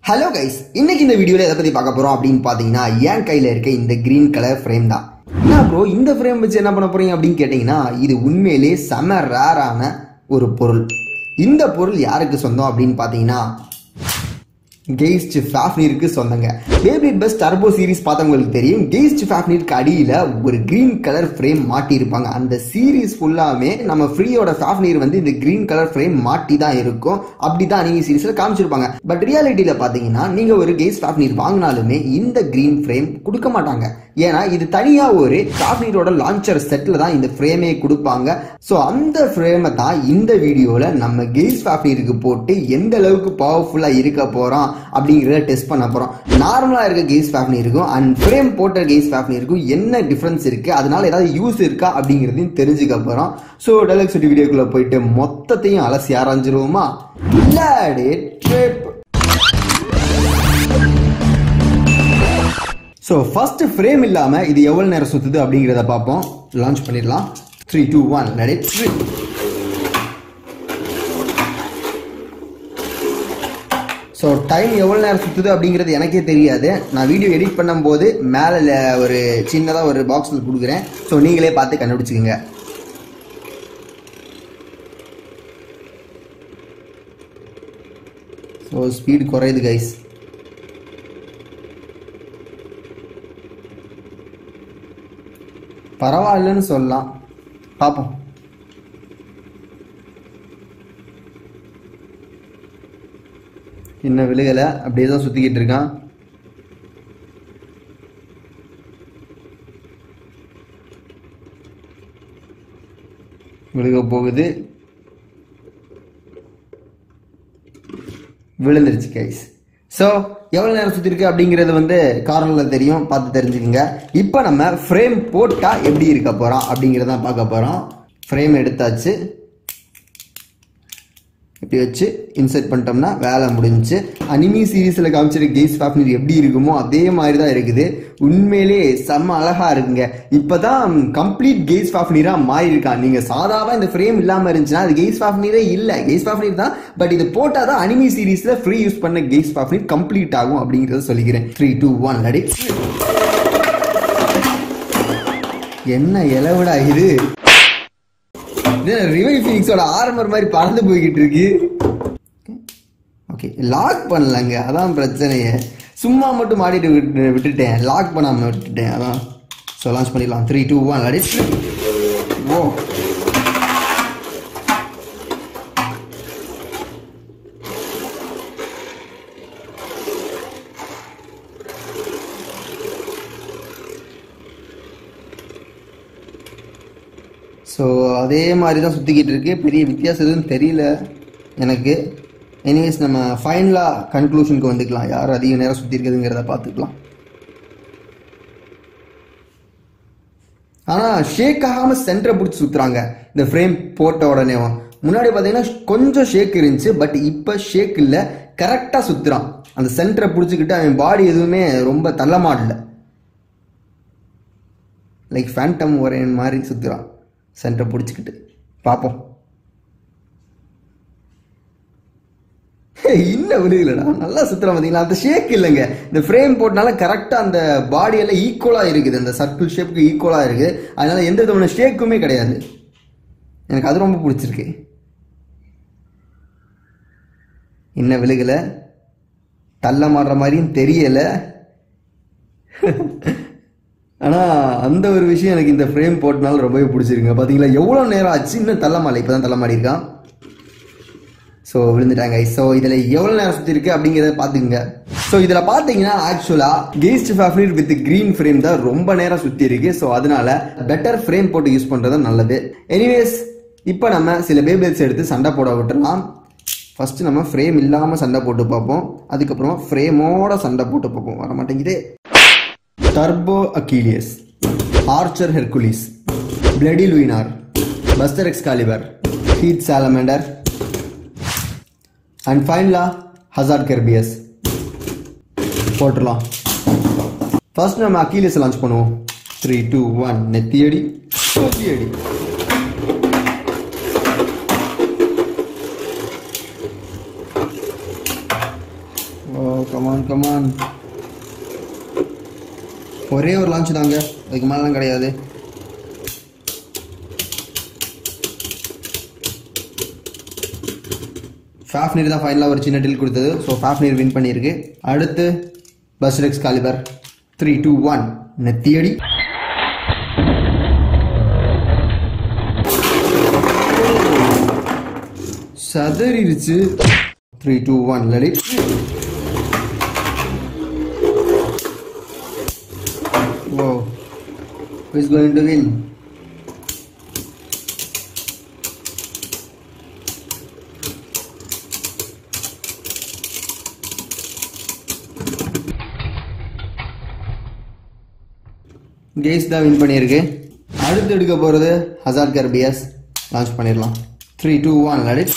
Hello guys இன்னைக்கு இந்த வீடியோல எதை பத்தி பார்க்க போறோம் அப்படின்னு பாத்தீங்கன்னா என் கையில இருக்க இந்த கிரீன் கலர் ஃப்ரேம் தான் என்ன ப்ரோ இந்த ஃப்ரேம் வச்சு என்ன பண்ண போறீங்க அப்படின்னு கேட்டீங்கன்னா இது உண்மையிலே செம ரேரான ஒரு பொருள் இந்த பொருள் யாருக்கு சொந்தம் அப்படின்னு பாத்தீங்கன்னா கெய்ஸ்ட் ஃபேஃப்னீருக்கு சொந்தங்க பேபிட் பெஸ்ட் டர்போ சீரிஸ் பார்த்தவங்களுக்கு தெரியும் கெய்ஸ்ட் ஃபேஃப்னீருக்கு அடியில் ஒரு கிரீன் கலர் ஃப்ரேம் மாட்டியிருப்பாங்க அந்த சீரிஸ் ஃபுல்லாமே நம்ம ஃப்ரீயோட ஃபேஃப்னீர் வந்து இந்த கிரீன் கலர் ஃப்ரேம் மாட்டி தான் இருக்கும் அப்படி தான் நீங்கள் சீரிஸில் காமிச்சிருப்பாங்க பட் ரியாலிட்டியில் பார்த்தீங்கன்னா நீங்கள் ஒரு கெய்ஸ் ஃபேஃப்னீர் வாங்கினாலுமே இந்த கிரீன் ஃப்ரேம் கொடுக்க மாட்டாங்க ஏன்னா இது தனியாக ஒரு ஃபேஃப்னீரோட லான்ச்சர் செட்டில் தான் இந்த ஃப்ரேமே கொடுப்பாங்க ஸோ அந்த ஃப்ரேமை தான் இந்த வீடியோவில் நம்ம கெய்ஸ் ஃபேஃப்னீருக்கு போட்டு எந்த அளவுக்கு பவர்ஃபுல்லாக இருக்க போகிறோம் அப்படிங்கிறத டெஸ்ட் பண்ண போகிறோம் நார்மலாக இருக்க கெய்ஸ் ஃபேஃப்னி இருக்கும் அண்ட் ஃப்ரேம் போட்ட கெய்ஸ் ஃபேஃப்னி இருக்கும் என்ன டிஃப்ரென்ஸ் இருக்குது அதனால ஏதாவது யூஸ் இருக்கா அப்படிங்கிறதையும் தெரிஞ்சுக்க போகிறோம் ஸோ டெலக்ஸ் வீடியோக்குள்ளே போயிட்டு மொத்தத்தையும் அலசி ஆராய்ஞ்சிருவோமா இல்லாடி ட்ரிப் ஸோ ஃபர்ஸ்ட் ஃப்ரேம் இல்லாமல் இது எவ்வளோ நேரம் சுற்றுது அப்படிங்கிறத பார்ப்போம் லான்ச் பண்ணிடலாம் three two one ready trip so time எவ்வளோ நேரம் சுற்றுது அப்படிங்கிறது எனக்கே தெரியாது நான் வீடியோ எடிட் பண்ணும்போது மேலே ஒரு சின்னதாக ஒரு பாக்ஸில் கொடுக்குறேன் ஸோ நீங்களே பார்த்து கண்டுபிடிச்சிக்கோங்க ஸோ ஸ்பீடு குறையுது கைஸ் பரவாயில்லன்னு சொல்லலாம் பார்ப்போம் இன்னும் விழுகலை அப்படியே தான் சுற்றிக்கிட்டு இருக்கான் விழுக போகுது விழுந்துருச்சு கைஸ் ஸோ எவ்வளோ நேரம் சுற்றிருக்கு அப்படிங்கிறது வந்து கார்னரில் தெரியும் பார்த்து தெரிஞ்சுக்கோங்க இப்போ நம்ம ஃப்ரேம் போட்டால் எப்படி இருக்க போகிறோம் அப்படிங்கிறதான் பார்க்க போகிறோம் ஃப்ரேம் எடுத்தாச்சு இப்படி வச்சு இன்சர்ட் பண்ணிட்டோம்னா வேலை முடிஞ்சுச்சு அனிமி சீரீஸில் காமிச்சிருக்க கெய்ஸ் ஃபேப்னிர் எப்படி இருக்குமோ அதே மாதிரி தான் இருக்குது உண்மையிலே செம்ம அழகா இருக்குங்க இப்போ தான் கம்ப்ளீட் கெய்ஸ் ஃபேப்னிராக மாறி இருக்கான் நீங்கள் சாதாவாக இந்த ஃப்ரேம் இல்லாமல் இருந்துச்சுன்னா அது கெய்ஸ் ஃபேப்னிரே இல்லை கெய்ஸ் ஃபேப்னிர் தான் பட் இது போட்டால் தான் அனிமி சீரீஸில் ஃப்ரீ யூஸ் பண்ண கெய்ஸ் ஃபேப்னிர் கம்ப்ளீட் ஆகும் அப்படிங்கிறத சொல்லிக்கிறேன் த்ரீ டூ ஒன் அடி என்ன இலவிடா இது ரிவை ஃபினிக்ஸோட ஆர்மர் மாதிரி பறந்து போய்கிட்டு இருக்கு ஓகே லாக் பண்ணலங்க அதான் பிரச்சனையே சும்மா மட்டும் மாடிட்டு விட்டு விட்டுட்டேன் லாக் பண்ணாமல் விட்டுட்டேன் அதான் ஸோ லான்ச் பண்ணிடலாம் த்ரீ டூ ஒன் அடி ஓ ஸோ அதே மாதிரி தான் சுற்றிக்கிட்டு இருக்கு பெரிய வித்தியாசம் எதுவும் தெரியல எனக்கு எனிவேஸ் நம்ம ஃபைனலாக கன்க்ளூஷனுக்கு வந்துக்கலாம் யார் அதிக நேரம் சுற்றி இருக்குதுங்கிறத பார்த்துக்கலாம் ஆனால் ஷேக் ஆகாமல் சென்டரை பிடிச்சி சுற்றுறாங்க இந்த ஃப்ரேம் போட்ட உடனே முன்னாடி பார்த்தீங்கன்னா கொஞ்சம் ஷேக் இருந்துச்சு பட் இப்போ ஷேக் இல்லை கரெக்டாக சுற்றுறான் அந்த சென்டரை பிடிச்சிக்கிட்டு அவன் பாடி எதுவுமே ரொம்ப தள்ளமாடல லைக் ஃபேண்டம் ஒரேன் மாதிரி சுற்றுறான் சென்டரை பிடிச்சிக்கிட்டு பார்ப்போம் இன்னும் விழுகலடா நல்லா சுத்துறோம் பார்த்தீங்களா அந்த ஷேக் இல்லைங்க இந்த ஃப்ரேம் போட்டனால கரெக்டாக அந்த பாடியெல்லாம் ஈக்குவலாக இருக்குது அந்த சர்க்கிள் ஷேப்புக்கு ஈக்குவலாக இருக்குது அதனால எந்த விதமான ஷேக்குமே கிடையாது எனக்கு அது ரொம்ப பிடிச்சிருக்கு இன்னும் விழுகலை தள்ள மாடுற மாதிரியும் தெரியலை ஆனால் அந்த ஒரு விஷயம் எனக்கு இந்த ஃப்ரேம் போட்டனால ரொம்பவே பிடிச்சிருங்க பார்த்தீங்களா எவ்வளோ நேரம் ஆச்சு இன்னும் தள்ளமாலை இப்போ தான் தள்ளமாடி இருக்கான் ஸோ விழுந்துட்டாங்க ஸோ இதில் எவ்வளோ நேரம் சுற்றி இருக்கு அப்படிங்கிறத பார்த்துக்குங்க ஸோ இதில் பார்த்தீங்கன்னா ஆக்சுவலாக கெய்ஸ்ட் ஃபேப்ரிக் வித் க்ரீன் ஃப்ரேம் தான் ரொம்ப நேரம் சுற்றி இருக்கு ஸோ அதனால பெட்டர் ஃப்ரேம் போட்டு யூஸ் பண்ணுறது நல்லது எனிவேஸ் இப்போ நம்ம சில பேபிள்ஸ் எடுத்து சண்டை போட விட்டுலாம் ஃபர்ஸ்ட் நம்ம ஃப்ரேம் இல்லாமல் சண்டை போட்டு பார்ப்போம் அதுக்கப்புறமா ஃப்ரேமோட சண்டை போட்டு பார்ப்போம் வர மாட்டேங்குது Turbo Achilles Archer Hercules Bloody லூயினார் Buster Xcalibur Heat Salamander and ஃபைனலா ஹசார்ட் கெர்பியஸ் போட்டுடலாம் ஃபர்ஸ்ட் நம்ம அக்கீலியஸ் லான்ச் பண்ணுவோம் த்ரீ டூ ஒன் நெத்தியடி நெத்தியடி ஓ கமான் கமான் ஒரே ஒரு லான்ச் தாங்க அதுக்கு மேலாம் கிடையாது ஃபாஃப்னீர் தான் ஃபைனலாக ஒரு சின்ன டில் கொடுத்தது ஸோ ஃபாஃப்னீர் வின் பண்ணியிருக்கு அடுத்து Buster Xcalibur three two one நெத்தியடி சதறிடுச்சு த்ரீ டூ ஒன் லலித் ஓ who is going to win கேஸ் தான் வின் பண்ணியிருக்கு அடுத்து எடுக்க போகிறது ஹசார் கர்பியஸ் லான்ச் பண்ணிடலாம் த்ரீ டூ ஒன் லடிட்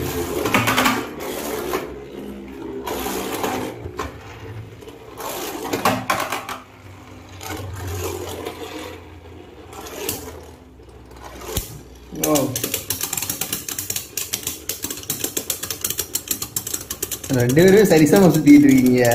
ஓ ரெண்டு பேரும் சரிசமா சுத்திட்டு இருக்கீங்க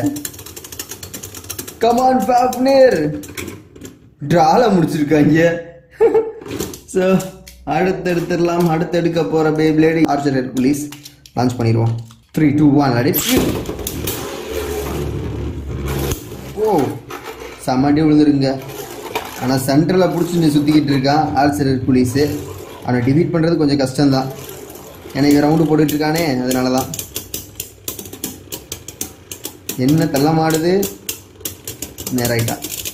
கமான் ஃபாப்னர் டிரால முடிச்சிருக்காங்க ஸோ அடுத்து எடுத்துடலாம் அடுத்து எடுக்க போகிற பேப்ளேடு ஆர்ச்சர் ஹெர்குலிஸ் லான்ச் பண்ணிடுவோம் த்ரீ டூ ஒன் அடி ஓ செம்மடி விழுந்துருங்க ஆனால் சென்டரில் பிடிச்சி சுற்றிக்கிட்டு இருக்கான் ஆர்ச்சர் ஹெர்குலிஸு அவனை டிஃபீட் பண்ணுறது கொஞ்சம் கஷ்டம்தான் எனக்கு ரவுண்டு போட்டுட்டு இருக்கானே அதனால தான் என்ன தள்ள மாடுது நேராயிட்டா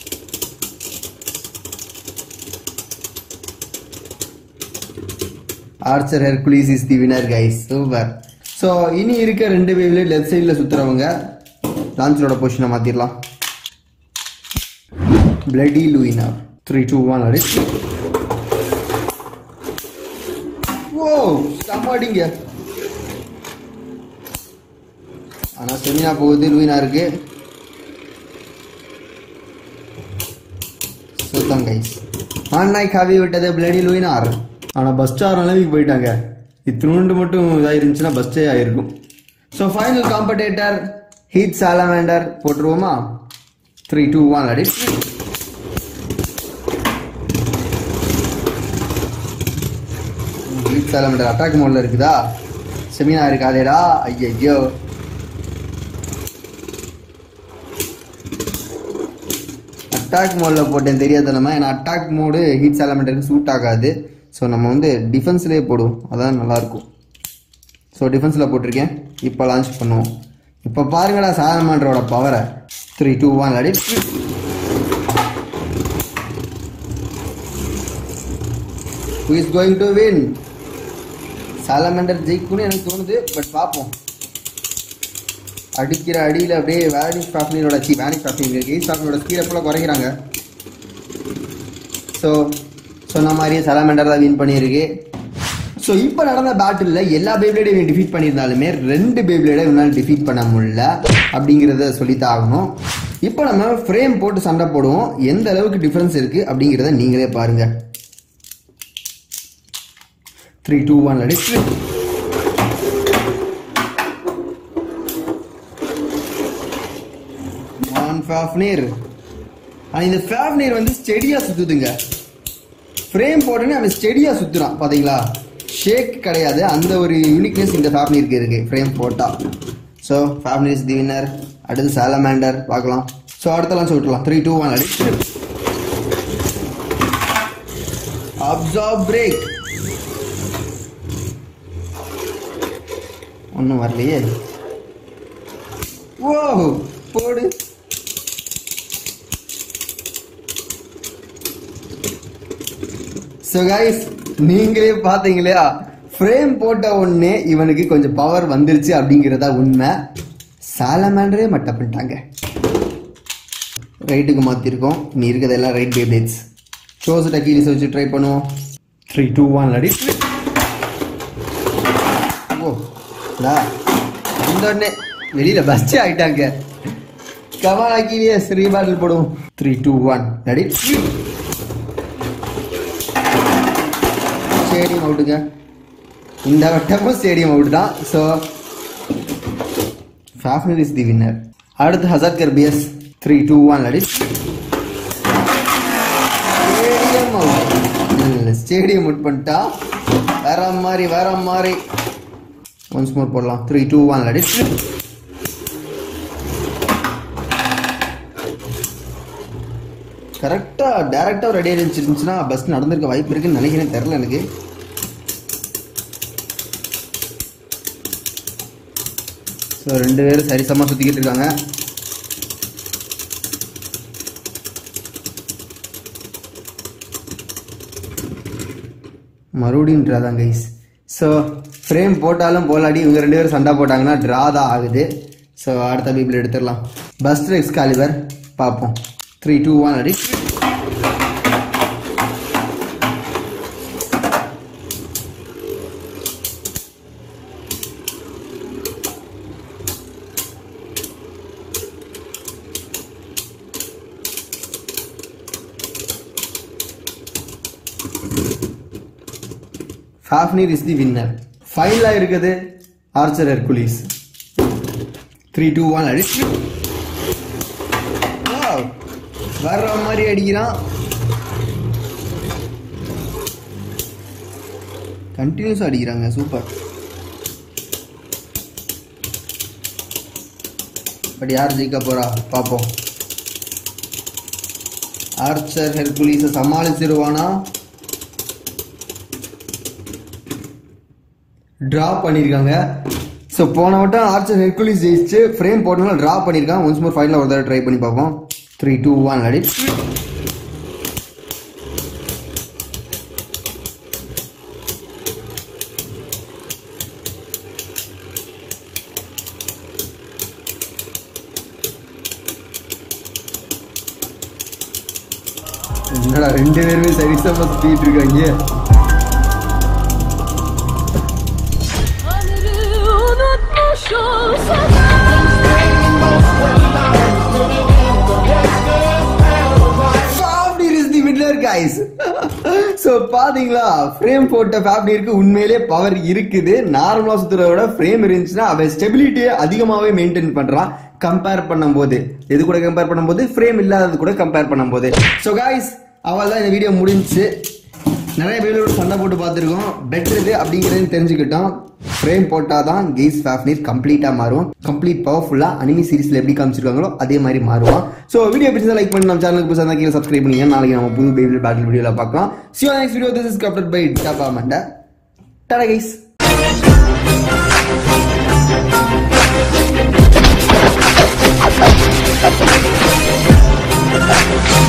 Archer Hercules is the winner guys super so இனி இருக்க ரெண்டு வேவ்ல லெஃப்ட் சைடில் சுற்றுறவங்க லான்ச்சரோட பொசிஷனை மாற்றிடலாம் பிளடி லூயினா த்ரீ டூ ஒன் அடி ஓ சமாடிங்க ஆனால் செமினா போகுது லூயினா இருக்கு சுத்தம் கைஸ் ஆண்நாய் காவி விட்டது பிளடி லூயினார் ஆனால் பஸ் ஸ்டார் நிலைமைக்கு போயிட்டாங்க இத்தினூண்டு மட்டும் இதாக இருந்துச்சுன்னா பஸ்டே ஆயிருக்கும் so final competitor Heat Salamander போட்டுருவோமா த்ரீ டூ ஒன் அடி ஹீட் சாலமேண்டர் அட்டாக் மோடில் இருக்குதா செமினா இருக்காதேடா ஐயோ அட்டாக் மோடில் போட்டேன் தெரியாதனமா ஏன்னா அட்டாக் மோடு ஹீட் சாலமேண்டருக்கு சூட் ஆகாது ஸோ நம்ம வந்து டிஃபென்ஸ்லேயே போடுவோம் அதான் நல்லாயிருக்கும் ஸோ டிஃபென்ஸில் போட்டிருக்கேன் இப்போ லான்ச் பண்ணுவோம் இப்போ பாருங்கடா சாலமேண்டரோட பவரை த்ரீ டூ ஒன் அடி who is going to win Salamander ஜெயிக்கும்னு எனக்கு தோணுது பட் பார்ப்போம் அடிக்கிற அடியில் அப்படியே வேனிஷ் ப்ராஃபினோட சி வேனிஷ் ப்ராஃபின் கெய்ஸ் ப்ராஃபினோட ஸ்பீடை ஃபுல்லாக குறைக்கிறாங்க ஸோ சொன்ன மாதிரியே சலாமெண்டர் தான் வின் பண்ணியிருக்கு ஸோ இப்போ நடந்த பேட்டிலில் எல்லா பேப்ளேடையும் டிஃபீட் பண்ணியிருந்தாலுமே ரெண்டு பேப்ளேடை இவனால் டிஃபீட் பண்ண முடியல அப்படிங்கிறத சொல்லித்தான் ஆகணும் இப்போ நம்ம ஃப்ரேம் போட்டு சண்டை போடுவோம் எந்த அளவுக்கு டிஃப்ரென்ஸ் இருக்குது அப்படிங்கிறத நீங்களே பாருங்கள் த்ரீ டூ ஒன் அடி ஆன் ஃபேஃப்னீர் ஆனால் இந்த ஃபேஃப்னீர் வந்து ஸ்டெடியாக சுற்றுதுங்க ஃப்ரேம் போட்டோன்னே அவன் ஸ்டெடியாக சுற்றுறான் பார்த்தீங்களா ஷேக் கிடையாது அந்த ஒரு யூனிக்னஸ் இந்த ஃபேஃப்னீருக்கு இருக்கு ஃப்ரேம் போட்டா so Fafnir is the winner அடுத்து சாலமேண்டர் பார்க்கலாம் ஸோ அடுத்தலாம் சொல்லிட்டுலாம் த்ரீ டூ ஒன் அடி அப்சார்ப் பிரேக் ஒன்றும் வரலையே ஓ போடு ஸோ கைஸ் நீங்களே பார்த்தீங்களா ஃப்ரேம் போட்ட உடனே இவனுக்கு கொஞ்சம் பவர் வந்துருச்சு அப்படிங்கிறதா உண்மை சாலமேண்டரே மட்ட பண்ணிட்டாங்க ரைட்டுக்கு மாற்றிருக்கோம் நீ இருக்கிறதெல்லாம் ரைட் பேபிள்ஸ் ஷோஸ் டக்கீலிஸ் வச்சு ட்ரை பண்ணுவோம் த்ரீ டூ ஒன் அடி ஓ டா இந்த உடனே வெளியில் பஸ்ஸே ஆகிட்டாங்க கவாலாக்கிலேயே ஸ்ரீ பாட்டில் போடுவோம் த்ரீ டூ ஒன் அடி ஸ்டேடியம் அவுட்டுங்க இந்த வட்டமும் ஸ்டேடியம் அவுட் தான் so Fafnir is the winner. அடுத்து Hazard Kerbeus three two one அடி ஸ்டேடியம் அவுட் ஸ்டேடியம் அவுட் பண்ணிட்டா வேற மாதிரி வேற மாதிரி ஒன்ஸ் மோர் போடலாம் த்ரீ டூ ஒன் அடி கரெக்டாக டேரெக்டாக ரெடி இருந்துச்சுன்னா பஸ் நடந்திருக்க வாய்ப்பு இருக்குன்னு நினைக்கிறேன் தெரில எனக்கு ஸோ ரெண்டு பேரும் சரிசமாக சுற்றிக்கிட்டு இருக்காங்க மறுபடியும் ட்ரா தான் கைஸ் ஸோ ஃப்ரேம் போட்டாலும் போலாடி இவங்க ரெண்டு பேரும் சண்டை போட்டாங்கன்னா ட்ரா தான் ஆகுது ஸோ அடுத்த பீப்பிள் எடுத்துடலாம் பஸ்டர் எக்ஸ்காலிவர் பார்ப்போம் த்ரீ டூ ஒன் அடி Fafnir is the winner. ஃபைனலாக இருக்குது Archer Hercules three two one அடி Wow. வர்ற மாதிரி அடிக்கிறான் கண்டினியூஸாக அடிக்கிறாங்க சூப்பர் பட் யார் ஜெயிக்க போறா பார்ப்போம் ஆர்ச்சர் ஹெர்குலிஸை சமாளிச்சிருவானா ட்ரா பண்ணியிருக்காங்க ஸோ போன வட்டம் ஆர்ச்சர் ஹெர்குலிஸ் ஜெயிச்சு ஃப்ரேம் போட்டனால ட்ரா பண்ணியிருக்காங்க ஒன்ஸ் மோர் ஃபைனல் ஒரு தடவை ட்ரை பண்ணி பார்ப்போம் த்ரீ டூ ஒன் அடி என்னடா ரெண்டு பேருமே சரிசமா சுத்திட்டு இருக்காங்க Tanrı unutmuş olsa Fafnir is the winner guys so பாத்தீங்களா ஃப்ரேம் போட்ட ஃபேப்டிருக்கு உண்மையிலே பவர் இருக்குது நார்மலா சுத்துறத விட ஃப்ரேம் இருந்துச்சுன்னா அவன் ஸ்டெபிலிட்டியை அதிகமாகவே மெயின்டைன் பண்றான் கம்பேர் பண்ணும்போது எது கூட கம்பேர் பண்ணும்போது ஃப்ரேம் இல்லாதது கூட கம்பேர் பண்ணும்போது ஸோ கைஸ் அவள் தான் இந்த வீடியோ முடிஞ்சுச்சு நிறைய பேரோட சண்டை போட்டு பார்த்துருக்கோம் பெட்டர் இது அப்படிங்கிறதையும் தெரிஞ்சுக்கிட்டோம் ஃப்ரேம் போட்டால் தான் கெய்ஸ் ஃபேஃப்னீர் கம்ப்ளீட்டாக மாறும் கம்ப்ளீட் பவர்ஃபுல்லாக அனிமி சீரிஸில் எப்படி காமிச்சிருக்காங்களோ அதே மாதிரி மாறுவான் ஸோ வீடியோ பிடிச்சதை லைக் பண்ணி நம்ம சேனலுக்கு புதுசாக கீழே சப்ஸ்கிரைப் பண்ணுங்க நாளைக்கு நம்ம புது பேபிள் பேட்டில் வீடியோவில் பார்க்கலாம் சிவா நெக்ஸ்ட் வீடியோ திஸ் இஸ் கப்டட் பை டாபா மண்டா டாடா கைஸ் Tanrı